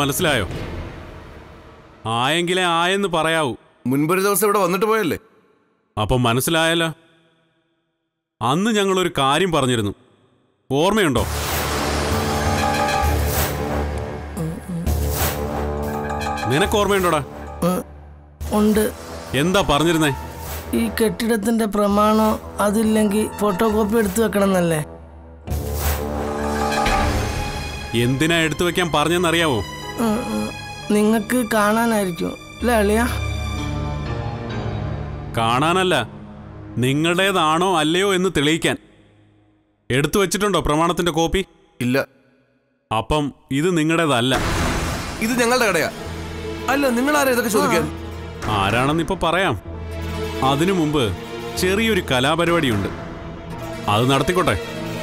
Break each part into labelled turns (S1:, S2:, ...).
S1: മനസ്സിലായോ ആയെങ്കിലേ ആയെന്ന് പറയാവൂ
S2: മുൻപൊരു ദിവസം ഇവിടെ വന്നിട്ട് പോയല്ലേ
S1: അപ്പം മനസ്സിലായല്ലോ അന്ന് ഞങ്ങളൊരു കാര്യം പറഞ്ഞിരുന്നു ഓർമ്മയുണ്ടോ നിനക്ക് ഓർമ്മയുണ്ടോടാ
S3: ഉം, ഉണ്ട്
S1: എന്താ പറഞ്ഞിരുന്നേ
S3: ഈ കെട്ടിടത്തിന്റെ പ്രമാണം അതില്ലെങ്കിൽ ഫോട്ടോ കോപ്പി എടുത്തു വെക്കണം എന്നല്ലേ
S1: എന്തിനാ എടുത്തു വെക്കാൻ പറഞ്ഞെന്നറിയാവോ
S3: നിങ്ങൾക്ക് കാണാനായിരിക്കും അല്ലേ അളിയ
S1: കാണാനല്ല നിങ്ങളുടേതാണോ അല്ലയോ എന്ന് തെളിയിക്കാൻ എടുത്തു വെച്ചിട്ടുണ്ടോ പ്രമാണത്തിന്റെ കോപ്പി
S2: ഇല്ല
S1: അപ്പം ഇത് നിങ്ങളുടേതല്ല
S2: ഇത് ഞങ്ങളുടെ കടയാ അല്ല നിങ്ങൾ ആരാ ഇതൊക്കെ ചോദിക്കാൻ
S1: ആരാണെന്ന് ഇപ്പൊ പറയാം അതിനു മുമ്പ് ചെറിയൊരു കലാപരിപാടിയുണ്ട് അത് നടത്തിക്കോട്ടെ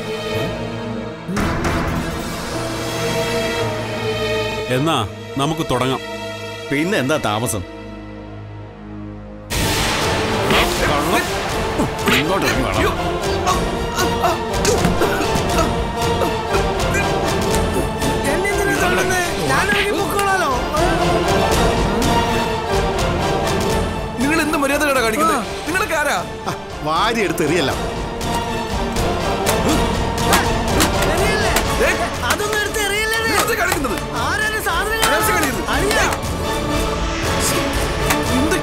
S1: എന്നാ നമുക്ക് തുടങ്ങാം
S4: പിന്നെ എന്താ താമസം
S2: നിങ്ങൾ എന്ത് മര്യാദ കട കാണിക്കുന്നത് നിങ്ങളൊക്കെ ആരാ
S4: വാരി എടുത്ത് എറിയല്ല
S2: ദേ,
S3: അതൊന്നും എടുത്ത് എറിയല്ലേ
S2: നിങ്ങളെന്താ കാണിക്കുന്നത്
S3: ആരാണ്
S2: അനാവശ്യം കാണിക്കരുത്.
S3: അളിയാ
S2: എന്ത്?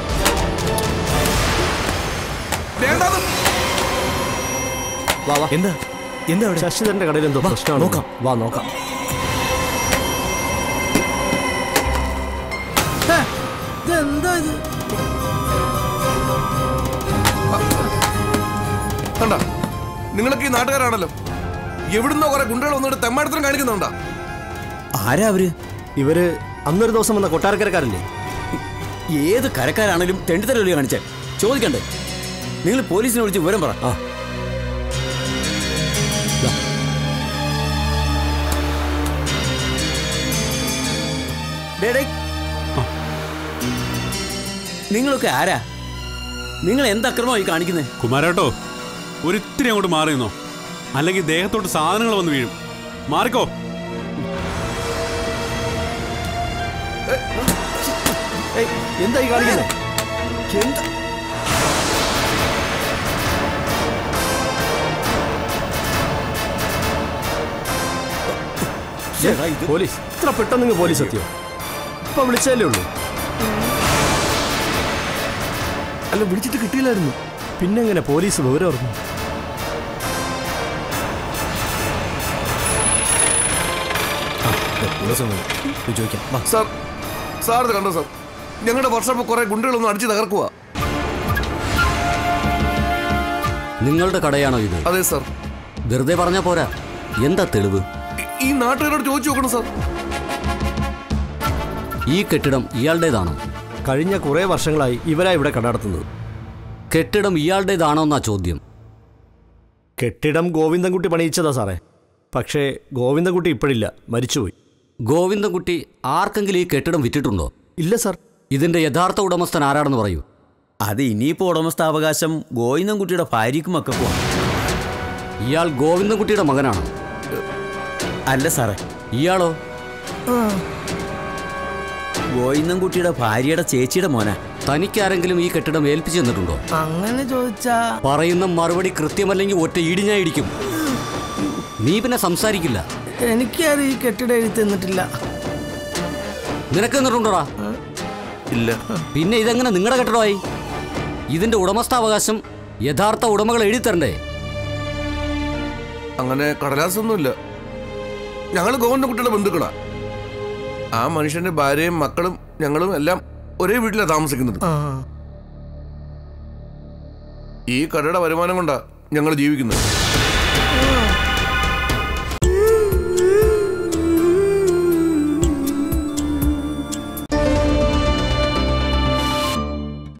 S2: വേണ്ടാന്ന്
S4: എന്താ എന്താ അവിടെ
S5: ശശിധരന്റെ കടയിൽ എന്തോ പ്രശ്നമാണ്
S4: നോക്കാം.
S5: വാ നോക്കാം
S3: ഇതെന്താ ഇത്
S2: കണ്ട നിങ്ങളൊക്കെ ഈ നാട്ടുകാരാണല്ലോ എവിടുന്നോ കുറെ ഗുണ്ടകൾ വന്നിട്ട് തെമ്മാടത്തിനും കാണിക്കുന്നുണ്ടാ
S4: ആരാ അവര്
S5: ഇവര് അന്നൊരു ദിവസം വന്ന കൊട്ടാരക്കരക്കാരല്ലേ
S6: ഏത് കരക്കാരാണേലും തെണ്ടിത്തരല്ലേ കാണിച്ചേ ചോദിക്കണ്ടേ നിങ്ങൾ പോലീസിനെ വിളിച്ച് വിവരം പറ
S5: ആ
S6: ഡേ, ഡേ. നിങ്ങളൊക്കെ ആരാ നിങ്ങൾ എന്ത് അക്രമമായി കാണിക്കുന്നത്
S1: കുമാരേട്ടോ ഒരിത്തിരി അങ്ങോട്ട് മാറിയെന്നോ അല്ലെങ്കിൽ ദേഹത്തോട്ട് സാധനങ്ങൾ വന്ന് വീഴും മാറിക്കോ
S5: ഏയ്, എന്താ ഈ കാണിക്കുന്നേ
S6: എന്താ ചേട്ടാ, ഇത്
S5: പോലീസ് ഇത്ര പെട്ടെന്ന് ഇങ്ങ് പോലീസ് എത്തിയോ ഇപ്പൊ വിളിച്ചല്ലേ ഉള്ളൂ
S2: അല്ല വിളിച്ചിട്ട് കിട്ടിയില്ലായിരുന്നു
S5: പിന്നെ എങ്ങനെ പോലീസ് വിവരം അറിഞ്ഞു
S4: ചോദിക്കാം വാ
S2: സാർ സാർ ഇത് കണ്ടോ സാർ ഞങ്ങളുടെ വർഷപ്പ് കുറെ ഗുണ്ടകളൊന്നും അടിച്ച് തകർക്കുക
S6: നിങ്ങളുടെ കടയാണോ ഇത്
S2: അതെ സാർ
S6: വെറുതെ പറഞ്ഞാ പോരാ എന്താ തെളിവ്
S2: ഈ- ഈ നാട്ടുകാരോട് ചോദിച്ചു നോക്കണം സാർ
S6: ഈ കെട്ടിടം ഇയാളുടേതാണോ
S5: കഴിഞ്ഞ കുറേ വർഷങ്ങളായി ഇവരാ ഇവിടെ കട നടത്തുന്നത്
S6: കെട്ടിടം ഇയാളുടേതാണോ എന്നാ ചോദ്യം
S5: കെട്ടിടം ഗോവിന്ദൻകുട്ടി പണിയിച്ചതാ സാറേ പക്ഷേ ഗോവിന്ദൻകുട്ടി ഇപ്പോഴില്ല മരിച്ചുപോയി
S6: ഗോവിന്ദൻകുട്ടി ആർക്കെങ്കിലും ഈ കെട്ടിടം വിറ്റിട്ടുണ്ടോ
S5: ഇല്ല സാർ
S6: ഇതിന്റെ യഥാർത്ഥ ഉടമസ്ഥൻ ആരാണെന്ന് പറയൂ
S7: അത് ഇനിയിപ്പോ ഉടമസ്ഥാവകാശം ഗോവിന്ദൻകുട്ടിയുടെ ഭാര്യയ്ക്കും മക്കൾക്കും
S6: ഇയാൾ ഗോവിന്ദൻകുട്ടിയുടെ മകനാണോ
S7: അല്ല സാറേ
S6: ഇയാളോ
S7: ഗോവിന്ദൻകുട്ടിയുടെ ഭാര്യയുടെ ചേച്ചിയുടെ മോനാ
S6: തനിക്കാരെങ്കിലും ഈ കെട്ടിടം ഏൽപ്പിച്ചു തന്നിട്ടുണ്ടോ
S3: അങ്ങനെ ചോദിച്ചാ
S6: പറയുന്ന മറുപടി കൃത്യമല്ലെങ്കിൽ ഒറ്റ ഇടിഞ്ഞാ ഇടിക്കും നീ പിന്നെ സംസാരിക്കില്ല
S3: എനിക്കാരും ഈ കെട്ടിടം എഴുതി തന്നിട്ടില്ല
S6: നിനക്ക് തന്നിട്ടുണ്ടോടാ
S2: ഇല്ല
S6: പിന്നെ ഇതെങ്ങനെ നിങ്ങളുടെ കെട്ടിടമായി ഇതിന്റെ ഉടമസ്ഥാവകാശം യഥാർത്ഥ ഉടമകൾ എഴുതി തരണ്ടേ
S2: അങ്ങനെ കടലാസൊന്നുമില്ല ഞങ്ങൾ ഗോവിന്ദൻകുട്ടിയുടെ ബന്ധുക്കളാ ആ മനുഷ്യന്റെ ഭാര്യയും മക്കളും ഞങ്ങളും എല്ലാം ഒരേ വീട്ടിലാണ് താമസിക്കുന്നത്
S3: ആ
S2: ഈ കടയുടെ വരുമാനം കൊണ്ടാ ഞങ്ങൾ ജീവിക്കുന്നത്
S3: ആ.